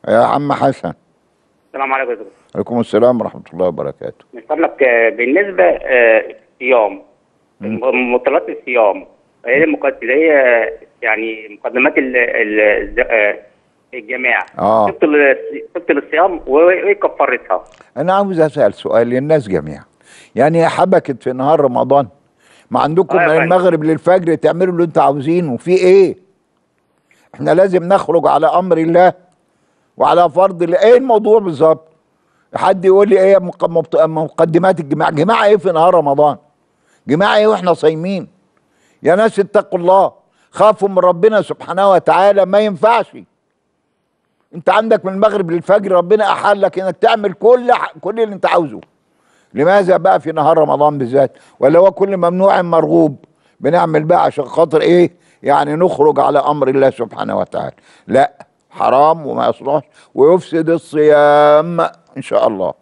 يا عم حسن السلام عليكم يا دكتور عليكم السلام ورحمة الله وبركاته من فضلك آه، بالنسبه آه، الصيام م- مطلات الصيام هي المقد- اللي هي يعني مقدمات ال- ال- الز- آه، الجماعه آه. تبطل تبطل الصيام وايه كفارتها؟ أنا عاوز أسأل سؤال للناس جميعا يعني حبكت في نهار رمضان ما عندكم آه يا من فندم. المغرب للفجر تعملوا اللي انتوا عاوزينه في ايه احنا لازم نخرج على امر الله وعلى فرض الله ايه الموضوع بالظبط حد يقول لي ايه مق- مبط- مقدمات الجماعة جماعة ايه في نهار رمضان جماعة ايه واحنا صايمين يا ناس اتقوا الله خافوا من ربنا سبحانه وتعالى ما ينفعش انت عندك من المغرب للفجر ربنا احال لك انك تعمل كل ح- كل اللي انت عاوزه لماذا بقى في نهار رمضان بالذات ولا هو كل ممنوع مرغوب بنعمل بقى عشان خاطر ايه يعني نخرج على امر الله سبحانه وتعالى لا حرام وما يصلحش ويفسد الصيام ان شاء الله